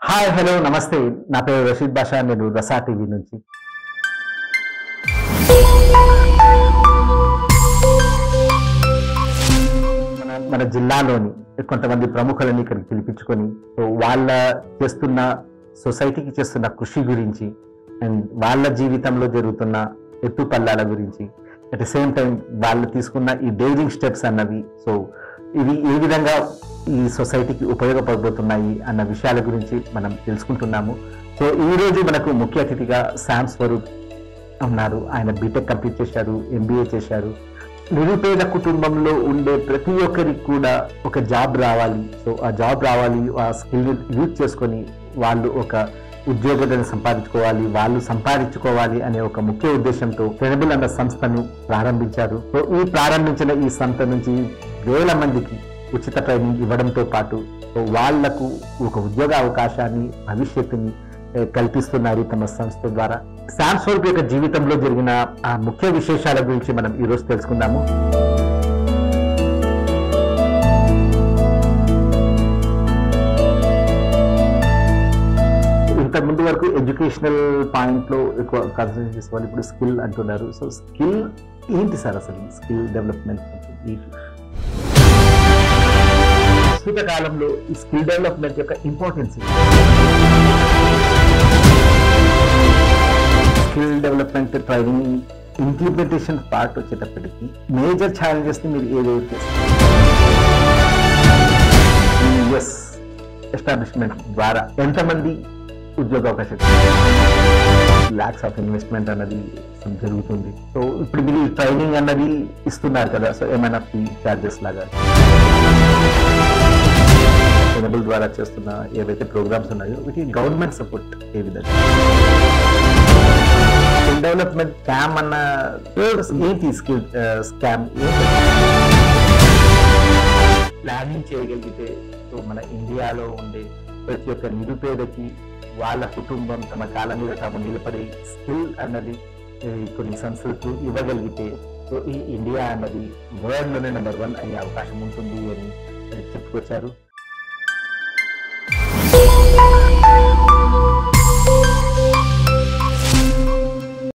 hi hello నమస్తే నా పేరు రషీద్ బాషా నేను రసా టీవీ నుంచి మన మన జిల్లాలోని కొంతమంది ప్రముఖులని ఇక్కడికి పిలిపించుకొని సో వాళ్ళ చేస్తున్న సొసైటీకి చేస్తున్న కృషి గురించి అండ్ వాళ్ళ జీవితంలో జరుగుతున్న ఎత్తుపల్లాల గురించి అట్ ద సేమ్ టైం వాళ్ళు తీసుకున్న ఈ డేరింగ్ స్టెప్స్ అన్నవి సో ఇవి ఏ విధంగా ఈ సొసైటీకి ఉపయోగపడబోతున్నాయి అన్న విషయాల గురించి మనం తెలుసుకుంటున్నాము సో ఈ రోజు మనకు ముఖ్య అతిథిగా శామ్ స్వరూప్ ఉన్నారు ఆయన బీటెక్ కంప్లీట్ చేశారు ఎంబీఏ చేశారు నిరుపేద కుటుంబంలో ఉండే ప్రతి ఒక్కరికి కూడా ఒక జాబ్ రావాలి సో ఆ జాబ్ రావాలి ఆ స్కిల్ యూజ్ చేసుకొని వాళ్ళు ఒక ఉద్యోగాలను సంపాదించుకోవాలి వాళ్ళు సంపాదించుకోవాలి అనే ఒక ముఖ్య ఉద్దేశంతో క్రెడిబుల్ అన్న సంస్థను ప్రారంభించారు సో ఈ ప్రారంభించిన ఈ సంస్థ నుంచి వేల మందికి ఉచిత ట్రైనింగ్ ఇవ్వడంతో పాటు సో వాళ్లకు ఒక ఉద్యోగ అవకాశాన్ని భవిష్యత్తుని ఏ, కల్పిస్తున్నారు తమ సంస్థ ద్వారా శామ్ స్వరూప్ యొక్క జీవితంలో జరిగిన ఆ ముఖ్య విశేషాల గురించి మనం ఈ రోజు తెలుసుకుందాము ఇంత ముందు వరకు ఎడ్యుకేషనల్ పాయింట్ లో ఎక్కువ కాన్సన్ట్రేట్ చేసేవాళ్ళు ఇప్పుడు స్కిల్ అంటున్నారు సో స్కిల్ ఏంటి సార్ అసలు స్కిల్ డెవలప్మెంట్ ఈ ప్రస్తుత కాలంలో ఈ స్కిల్ డెవలప్మెంట్ యొక్క importance skill development training implementation part వచ్చేటప్పటికి మేజర్ ఛాలెంజెస్ ని మీరు ఏదైతే యుఎస్ ఎస్టాబ్లిష్మెంట్ ద్వారా ఎంతమంది ఉద్యోగ అవకాశాలు ల్యాక్స్ ఆఫ్ ఇన్వెస్ట్మెంట్ అన్నది జరుగుతుంది సో ఇప్పుడు మీరు ట్రైనింగ్ అన్నది ఇస్తున్నారు కదా సో ఏమైనా ఫీ చార్జెస్ లాగా ఎనబుల్ ద్వారా చేస్తున్న ఏవైతే ప్రోగ్రామ్స్ ఉన్నాయో వీటి గవర్నమెంట్ సపోర్ట్ ఏ విధంగా స్కిల్ డెవలప్మెంట్ స్కామ్ అన్న ఏంటి స్కిల్ స్కామ్ ప్లానింగ్ చేయగలిగితే సో మన ఇండియాలో ఉండే ప్రతి ఒక్క నిరుపేదకి వాళ్ళ కుటుంబం తమ కాలం మీద తాము నిలబడి స్కిల్ అన్నది ఏ, కొన్ని సంస్థలకు ఇవ్వగలిగితే సో ఈ ఇండియా అన్నది వరల్డ్ లోనే నెంబర్ వన్ అయ్యే అవకాశం ఉంటుంది అని చెప్పుకొచ్చారు